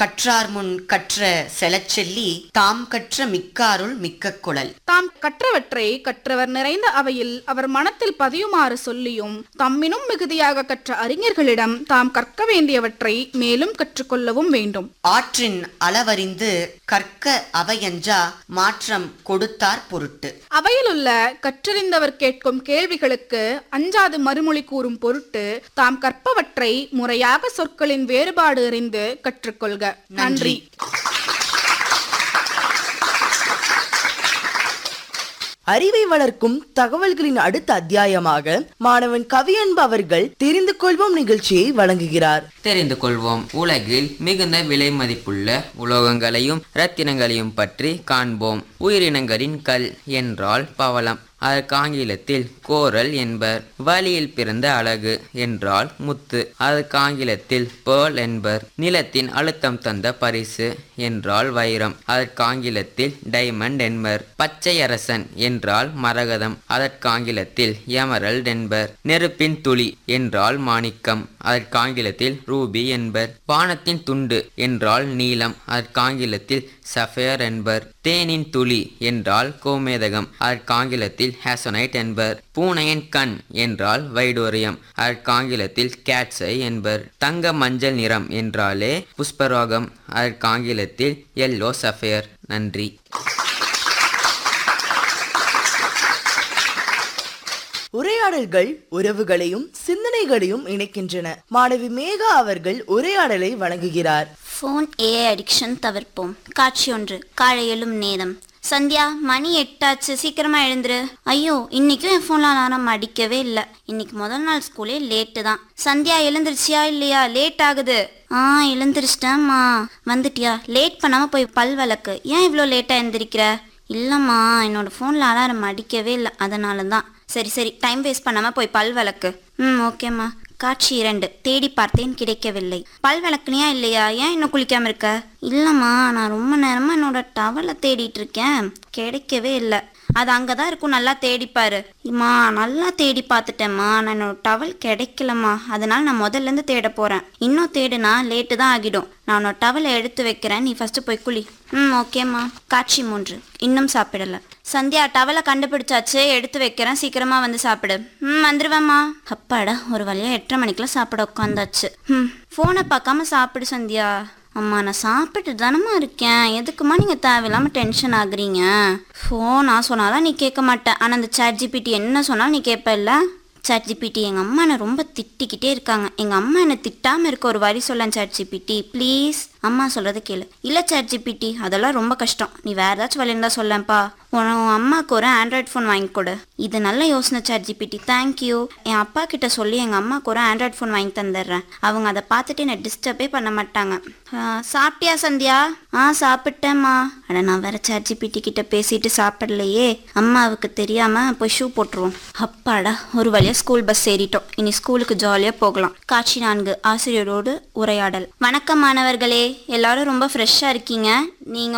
கற்றார் முன் கற்ற செலச்செல்லி தாம் கற்ற மிக்காருள் மிக்க குழல் தாம் கற்றவற்றை கற்றவர் நிறைந்த அவையில் அவர் மனத்தில் பதியுமாறு சொல்லியும் தம்மினும் மிகுதியாக கற்ற அறிஞர்களிடம் தாம் கற்க வேண்டியவற்றை மேலும் கற்றுக்கொள்ளவும் வேண்டும் ஆற்றின் அளவறிந்து கற்க அவையஞ்சா மாற்றம் கொடுத்தார் பொருட்டு அவையிலுள்ள கற்றறிந்தவர் கேட்கும் கேள்விகளுக்கு அஞ்சாது மறுமொழி கூறும் பொருட்டு தாம் கற்பவற்றை முறையாக சொற்களின் வேறுபாடு அறிந்து கற்றுக்கொள்க நன்றி அறிவை வளர்க்கும் தகவல்களின் அடுத்த அத்தியாயமாக மாணவன் கவியன்பு அவர்கள் தெரிந்து கொள்வோம் நிகழ்ச்சியை வழங்குகிறார் தெரிந்து கொள்வோம் உலகில் மிகுந்த விலை மதிப்புள்ள உலோகங்களையும் ரத்தினங்களையும் பற்றி காண்போம் உயிரினங்களின் கல் என்றால் பவளம் அதற்கு ஆங்கிலத்தில் கோரல் என்பர் வலியில் பிறந்த அழகு என்றால் முத்து அதற்கு ஆங்கிலத்தில் பேர்ல் என்பர் நிலத்தின் அழுத்தம் தந்த பரிசு என்றால் வைரம் அதற்கு ஆங்கிலத்தில் டைமண்ட் என்பர் பச்சை அரசன் என்றால் மரகதம் அதற்கு ஆங்கிலத்தில் எமரல்ட் என்பர் நெருப்பின் துளி என்றால் மாணிக்கம் அதற்கு ஆங்கிலத்தில் ரூபி என்பர் வானத்தின் துண்டு என்றால் நீலம் அதற்கு ஆங்கிலத்தில் சஃபயர் என்பர் தேனின் துளி என்றால் கோமேதகம் அதற்கு ஆங்கிலத்தில் ஹேசனைட் என்பர் பூனையின் கண் என்றால் வைடோரியம் அதற்கு ஆங்கிலத்தில் கேட்ஸை என்பர் தங்க மஞ்சள் நிறம் என்றாலே புஷ்பராகம் அதற்கு ஆங்கிலத்தில் எல்லோ சஃபயர் நன்றி உரையாடல்கள் உறவுகளையும் சிந்தனைகளையும் இணைக்கின்றன மாணவி மேகா அவர்கள் உரையாடலை வழங்குகிறார் ஃபோன் ஏஐ அடிக்ஷன் தவிர்ப்போம் காட்சி ஒன்று காலை எழும் நேரம் சந்தியா மணி எட்டாச்சு சீக்கிரமா எழுந்துரு ஐயோ இன்னைக்கும் என் ஃபோன்ல அலாரம் அடிக்கவே இல்லை இன்னைக்கு முதல் நாள் ஸ்கூலே லேட்டு தான் சந்தியா எழுந்திருச்சியா இல்லையா லேட் ஆகுது ஆ எழுந்திரிச்சிட்டேம்மா வந்துட்டியா லேட் பண்ணாம போய் பல் விளக்கு ஏன் இவ்வளோ லேட்டா எழுந்திருக்கிற இல்லைம்மா என்னோட ஃபோனில் அலாரம் அடிக்கவே இல்லை அதனால தான் சரி சரி டைம் வேஸ்ட் பண்ணாமல் போய் பல் விளக்கு ம் ஓகேம்மா காட்சி இரண்டு தேடி பார்த்தேன் கிடைக்கவில்லை பல் விளக்குனியா இல்லையா ஏன் இன்னும் குளிக்காம இருக்க இல்லைம்மா நான் ரொம்ப நேரமாக என்னோட டவலை தேடிட்டு இருக்கேன் கிடைக்கவே இல்லை அது அங்கே தான் இருக்கும் நல்லா தேடிப்பாரு அம்மா நல்லா தேடி பார்த்துட்டேம்மா நான் என்னோட டவல் கிடைக்கலம்மா அதனால நான் முதல்லேருந்து தேட போகிறேன் இன்னும் தேடுனா லேட்டு தான் ஆகிடும் நான் உன்னோட டவலை எடுத்து வைக்கிறேன் நீ ஃபஸ்ட்டு போய் குளி ம் ஓகேம்மா காட்சி மூன்று இன்னும் சாப்பிடல சந்தியா டவலை கண்டுபிடிச்சாச்சு எடுத்து வைக்கிறேன் சீக்கிரமா வந்து சாப்பிடு ம் வந்துருவேம்மா அப்பாடா ஒரு வழியா எட்டரை மணிக்கெல்லாம் சாப்பிட உட்காந்தாச்சு ம் ஃபோனை பார்க்காம சாப்பிடு சந்தியா அம்மா நான் சாப்பிட்டு தானம்மா இருக்கேன் எதுக்குமா நீங்கள் தேவையில்லாமல் டென்ஷன் ஆகுறீங்க ஃபோன் நான் சொன்னாலும் நீ கேட்க மாட்டேன் ஆனால் அந்த சேட் ஜிபிடி என்ன சொன்னாலும் நீ கேட்ப இல்லை சாட் ஜிபிடி எங்கள் அம்மா என்னை ரொம்ப திட்டிக்கிட்டே இருக்காங்க எங்கள் அம்மா என்னை திட்டாமல் இருக்க ஒரு வரி சொல்லேன் சாட் ஜிபிடி ப்ளீஸ் அம்மா சொல்கிறத கேளு இல்லை சாட் ஜிபிடி அதெல்லாம் ரொம்ப கஷ்டம் நீ வேறு ஏதாச்சும் வழி இருந்தால் சொல்லேன்ப்பா உன் உன் அம்மாவுக்கு ஒரு ஆண்ட்ராய்ட் ஃபோன் வாங்கி கொடு இது நல்ல யோசனை சாட் ஜிபிடி தேங்க்யூ என் அப்பா கிட்ட சொல்லி எங்கள் அம்மாவுக்கு ஒரு ஆண்ட்ராய்ட் ஃபோன் வாங்கி தந்துடுறேன் அவங்க அதை பார்த்துட்டு என்னை டிஸ்டர்பே பண்ண மாட்டாங்க ஆ, சாப்பிட்டியா சந்தியா ஆ சாப்பிட்டேம்மா அட நான் வேற சாட் ஜிபிடி கிட்ட பேசிட்டு சாப்பிடலையே அம்மாவுக்கு தெரியாம போய் ஷூ போட்டுருவோம் அப்பாடா ஒரு வழியா ஸ்கூல் பஸ் ஏறிட்டோம் இனி ஸ்கூலுக்கு ஜாலியா போகலாம் காட்சி நான்கு ஆசிரியரோடு உரையாடல் வணக்கம் மாணவர்களே எல்லாரும் ரொம்ப ஃப்ரெஷ்ஷா இருக்கீங்க நீங்க